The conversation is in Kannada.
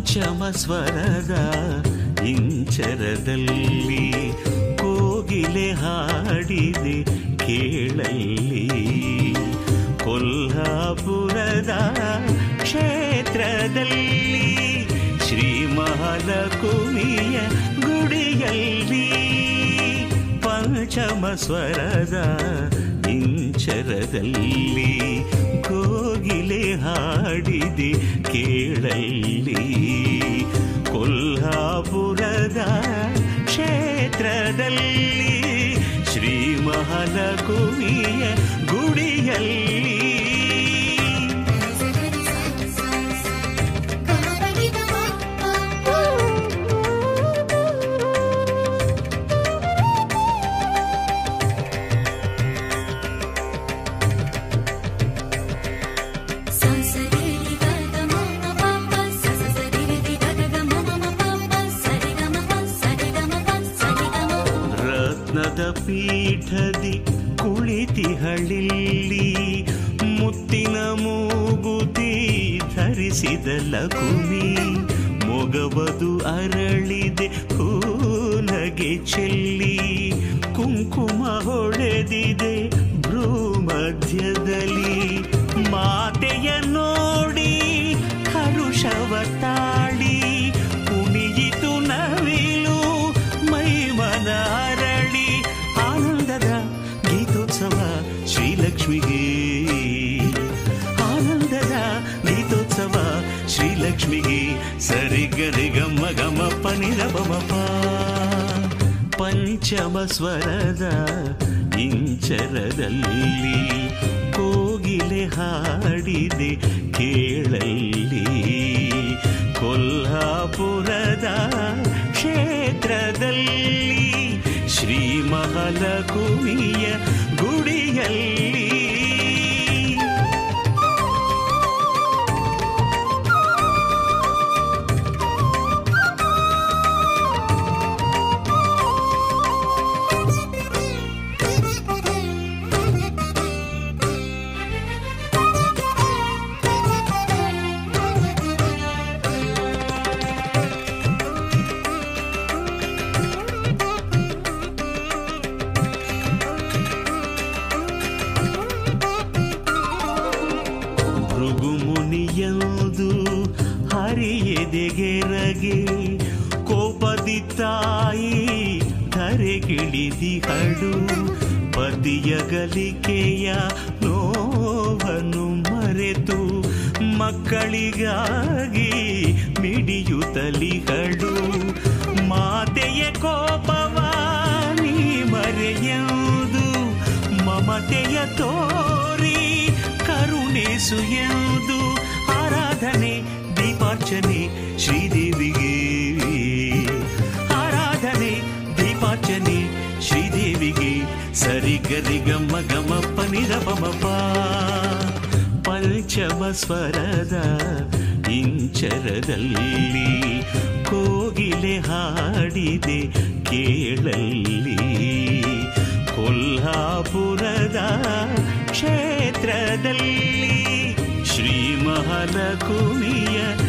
ಪಂಚಮ ಸ್ವರದ ಇಂಚರದಲ್ಲಿ ಕೋಗಿಲೆ ಹಾಡಿದೆ ಕೇಳಲ್ಲಿ ಕೊಲ್ಹಾಪುರದ ಕ್ಷೇತ್ರದಲ್ಲಿ ಶ್ರೀ ಮಹಾಲಕುಮಿಯ ಗುಡಿಯಲ್ಲಿ ಪಂಚಮ ಸ್ವರದ ಇಂಚರದಲ್ಲಿ ಕೋಗಿಲೆ ಹಾಡಿದೆ ಕೇಳಲ್ಲಿ ಕೊಲ್ಹಾಪುರದ ಕ್ಷೇತ್ರದಲ್ಲಿ ಶ್ರೀ ಮಹಾಲಕುಮಿಯ ಗುಡಿಯಲ್ಲಿ ರತ್ನದ ಪೀಠದಿ ಕುಳಿತಿಹಳಿಲ್ಲಿ ಮುತ್ತಿನ ಮೂಗುತಿ ಧರಿಸಿದ ಲಕುಮಿ ಮೊಗಬದು ಅರಳಿದೆ ಹೂನಗೆ ಚೆಲ್ಲಿ ಕುಂಕುಮ ಹೊಳೆದಿದೆ ಭ್ರೂ ಮಧ್ಯದಲ್ಲಿ ಮಾತೆಯ ನೋಡಿ ಹರುಷವ ತಾಳಿ ಕುಣಿಯಿತು ನವಿಲು ಮೈಮನ ಅರಳಿ ಆನಂದದ ಗೀತೋತ್ಸವ ಶ್ರೀಲಕ್ಷ್ಮಿಗೆ ಆನಂದದ ಗೀತೋತ್ಸವ ಶ್ರೀಲಕ್ಷ್ಮಿಗೆ ಸರಿ ಗರಿ ಗಮ್ಮ ಗಮ ಪನಿರ ಬಮಪ ಪಂಚಮ ಸ್ವರದ ಇಂಚರದಲ್ಲಿ ಕೋಗಿಲೆ ಹಾಡಿದೆ ಕೇಳಲ್ಲಿ ಕೊಲ್ಹಾಪುರದ ಕ್ಷೇತ್ರದಲ್ಲಿ ಶ್ರೀ ಮಹಾಲಕುಮಿಯ ಗುಡಿಯಲ್ಲಿ ಭೃಗುಮುನಿಯದು ಹರಿಯದೆಗೆರಗೆ ಕೋಪದಿ ತಾಯಿ ಧರೆಗಿಳಿದಿಹಳು ಪತಿಯ ಗಲಿಕೆಯ ನೋವನ್ನು ಮರೆತು ಮಕ್ಕಳಿಗಾಗಿ ಮಿಡಿಯುತ್ತಲಿಹಳು ಮಾತೆಯ ಕೋಪವ ನೀ ಮರೆಯುವುದು ಮಮತೆಯ ತೋರಿ ಕರುಣಿಸು ಎಂದು ಆರಾಧನೆ ದೀಪಾರ್ಚನೆ ಶ್ರೀದೇವಿಗೆ ಆರಾಧನೆ ದೀಪಾರ್ಚನೆ ಶ್ರೀದೇವಿಗೆ ಸರಿ ಗರಿ ಗಮ್ಮ ಗಮ ಪನಿರ ಬಮಪ ಪಂಚಮ ಸ್ವರದ ಇಂಚರದಲ್ಲಿ ಕೋಗಿಲೆ ಹಾಡಿದೆ ಕೇಳಲ್ಲಿ ಕೊಲ್ಹಾಪುರದ ಕ್ಷೇತ್ರದಲ್ಲಿ ಶ್ರೀ ಮಹಾಲಕುಮಿಯ